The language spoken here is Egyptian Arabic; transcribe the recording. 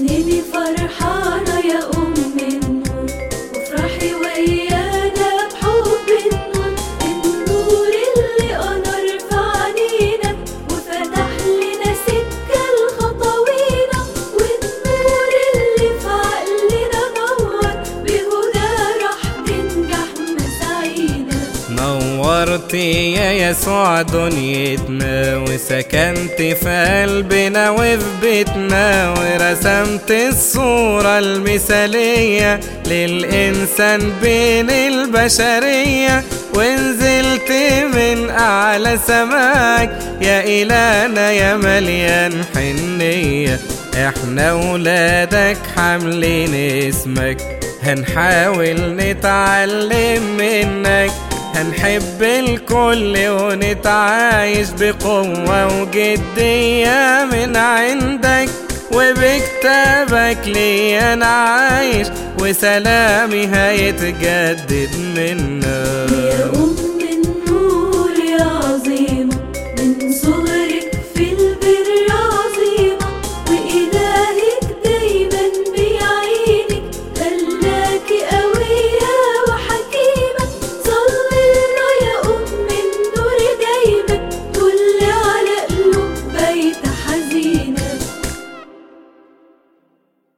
إنني فرحانة يا أم النور وافرحي ويانا بحب النور النور اللي أنار في عينينا وفتح لنا سكة لخطوينا والنور اللي في عقلنا نور بهدى راح تنجح مساعينا نورتي يا يسوع دنيتنا وسكنت في قلبنا وفي بيتنا ورسمت الصورة المثالية للإنسان بين البشرية ونزلت من أعلى سماك يا إلهنا يا مليان حنية احنا ولادك حاملين اسمك هنحاول نتعلم منك هنحب الكل ونتعايش بقوة وجدية من عندك وبكتابك لي أنا عايش وسلامي هيتجدد منك يا أم